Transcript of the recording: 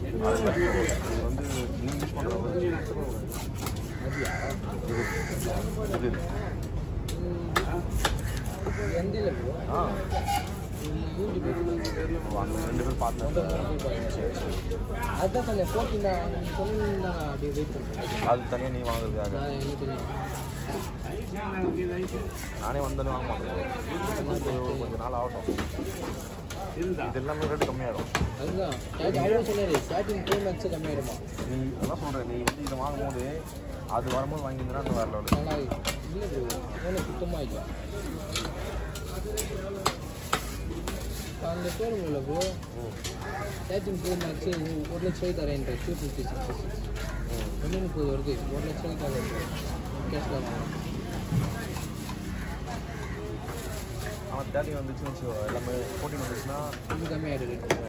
அது மாதிரி இது வந்து நீ யூஸ் பண்ணுறது இது இது எந்த இல்லை ப்ரோ ஆ நூற்றி பேர் அந்த ரெண்டு பேர் பார்த்தேன் அதுதான் கொஞ்சம் போட்டிருந்தா நீங்கள் சொன்னீங்கன்னா அப்படியே வெயிட் பண்ணுறேன் அது தனியாக நீ வாங்குறதுக்காக நான் என்ன தெரியும் நானே வந்தேன்னு வாங்க மாட்டேன் இது கொஞ்ச நாள் ஆகட்டும் இது எல்லாமே ரேட்டு கம்மியாயிடும் அதுதான் ஸ்டார்டிங் அவ்வளோ சொன்னாரு ஸ்டார்டிங் ப்ரோ மேக்ஸே கம்மியாயிடுமா நீ அதான் சொல்கிறேன் நீ வந்து இதை வாங்கும்போது அது வரும்போது வாங்கியிருந்தா அந்த வேறு லெவலு நல்லா இல்லை ப்ரோ ஃபோனை சுத்தமாக இல்லை அந்த பேர் இல்லை ப்ரோ தேர்ட்டின் ப்ரோ மேக்ஸு ஒரு லட்ச ரூபாய் தரேன் டூ ஃபிஃப்டி சிக்ஸ் ஒன்று முப்பது வருது ஒரு லட்ச ரூபாய்க்கு தரேன் கேஷில் வாங்கலாம் அவன் தேர்ட்டி வந்துச்சுன்னு வச்சுக்கோ எல்லாமே ஃபோர்ட்டின் வந்துச்சுன்னா இது கம்மியாகிடுது